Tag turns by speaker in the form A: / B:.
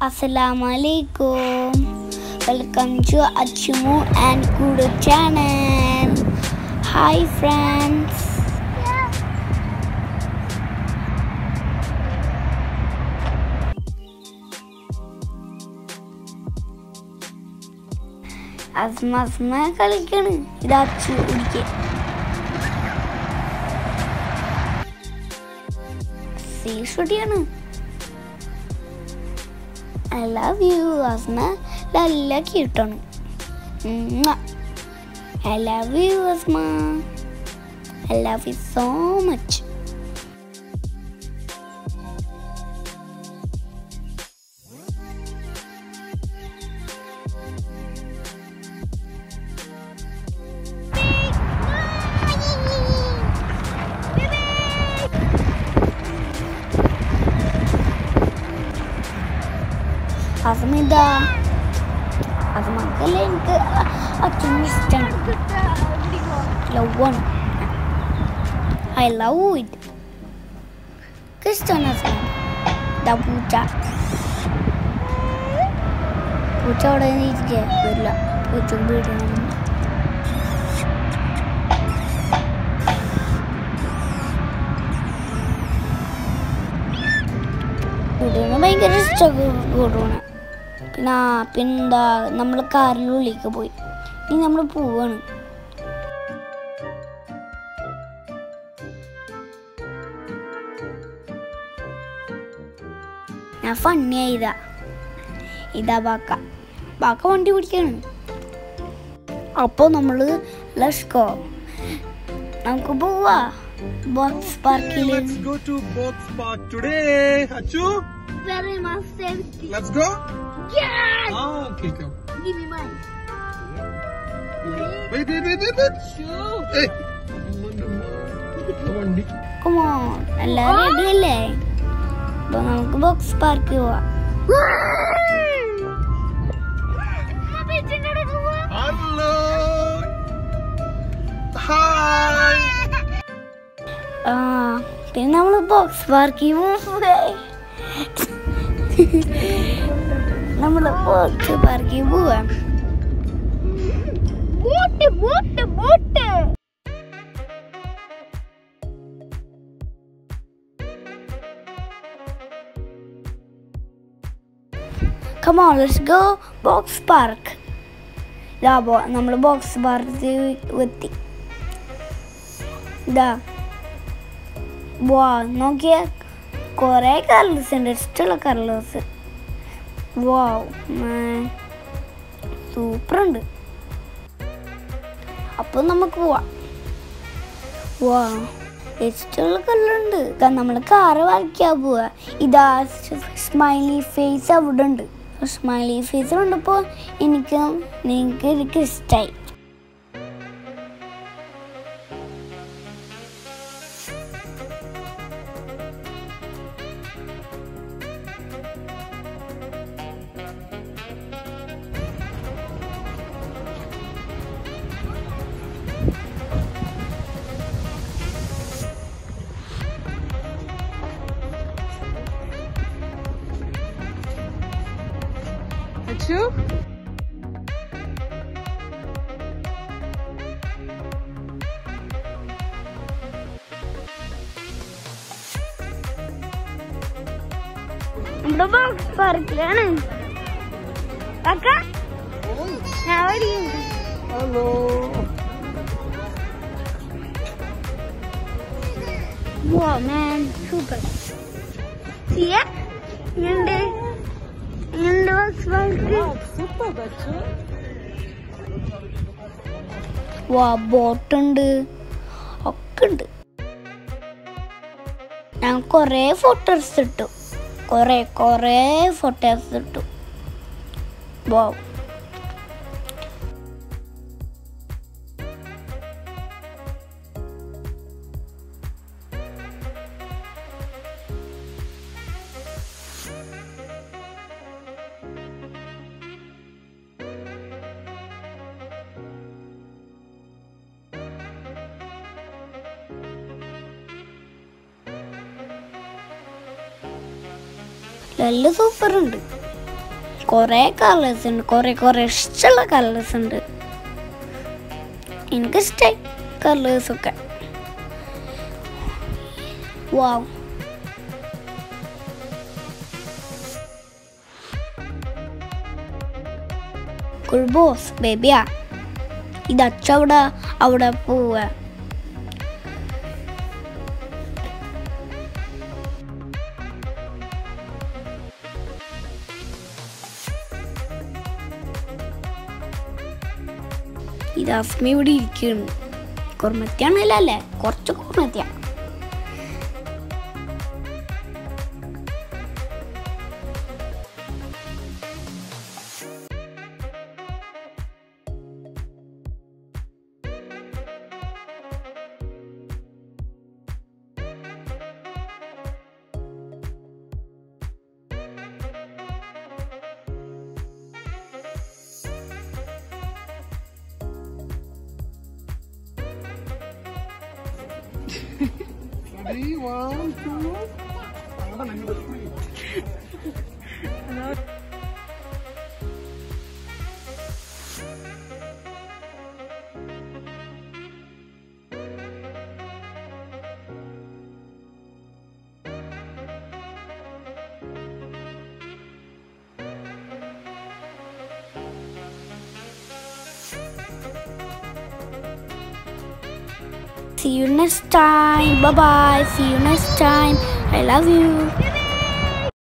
A: Assalamualaikum. Welcome to Achumu and Kudu channel. Hi friends. Asma Asma കളിക്കാണ് ഇത് അച്ചു കുടിക്ക സീഷുടിയാണ് ഐ ലവ് യു അസ്മ നല്ല ക്യൂട്ടാണ് I love you Asma I love you so much Asmitha അസ്മക്കല്ല എനിക്ക് അച്ഛൻ ഇഷ്ടമാണ് ലവ് ആണ് ഐ ലവ് ഇറ്റ് ഇഷ്ടമാണ് അസ്മ ദാ പൂച്ച പൂച്ച അവിടെ ഇരിക്കുക വരില്ല പൂച്ച വീടണം വീടിന് ഭയങ്കര ഇഷ്ടമൊക്കെ കൂടുകയാണ് പിന്നെ ആ, പിന്നെന്താ നമ്മൾ കാറിനുള്ളിലേക്ക് പോയി ഇനി നമ്മൾ പോവാണ് ഞാൻ ഫണ്ണി ആയതാ ഇതാ ബാക്ക ബാക്ക വണ്ടി പിടിക്കാണ് അപ്പോൾ നമ്മൾ ലഷ്കോ നമുക്ക് പോവാ ബോക്സ് പാർക്കിൽ
B: Let's go to Box Park today. Achu,
A: Very much safety.
B: let's go.
A: Yes!
B: Ah, okay, come.
A: Give me mine.
B: Wait, wait, wait, wait, wait. Hey. വണ്ടി
A: Come on. എല്ലാവരും റെഡി അല്ലേ അപ്പൊ നമുക്ക് ബോക്സ് പാർക്ക് പോവാം
B: hello hi
A: ആ പിന്നെ നമ്മൾ box പാർക്കിൽ പോവേ നമ്മൾ ബോക്സ് പാർക്കിൽ പോവാം boat boat boat Come on, let's go box park. ഇതാ ബോ നമ്മൾ ബോക്സ് പാർക്കിൽ എത്തി ഇതാ വാ നോക്കിയ കുറേ കളേഴ്സ് ഉണ്ട് ഇഷ്ടമുള്ള കളേഴ്സ് വാ സൂപ്പർ ഉണ്ട് അപ്പോൾ നമുക്ക് പോവാം വാ ഇഷ്ടമുള്ള കളറുണ്ട് നമ്മൾ കാറ് വരയ്ക്കാൻ പോവാ ഇതാ സ്മൈലി ഫേസ് അവിടെ ഉണ്ട് സ്മൈലി ഫേസ് കണ്ടപ്പോൾ എനിക്ക് എനിക്ക് എനിക്ക് ഇഷ്ടമായി
B: അച്ചു
A: നമ്മുടെ ബോക്സ് പാർക്കിലാണ് അക്ക ഞാൻ വരികയുണ്ട്.
B: Hello
A: Wow, man, super. See ya? ഇങ്ങണ്ട് ഇങ്ങണ്ട് ബോക്സ് പാർക്ക്
B: സൂപ്പർ അച്ചു
A: വാ ബോട്ടുണ്ട് ഒക്കെ ഉണ്ട് ഞാൻ കുറേ ഫോട്ടോസ് ഇട്ടു കുറേ കുറേ ഫോട്ടോസ് ഇട്ടു വാ നല്ല സൂപ്പർ ഉണ്ട് കുറേ കളേഴ്സ് ഉണ്ട് കുറേ കുറേ ഇഷ്ടമുള്ള കളേഴ്സ് ഉണ്ട് എനിക്കിഷ്ടായി കളേഴ്സൊക്കെ വാവ് കുൾബോസ് ബേബിയാ ഇത് അച്ഛ അവിടെ അവിടെ പോവുക ഇത് അസ്മി ഇവിടെ ഇരിക്കുന്നു കുർമത്തിയാണല്ലോ അല്ലേ കുറച്ച് കുർമത്തിയ
B: Ready? One, two.
A: See you next time. Bye bye. See you next time. I love you.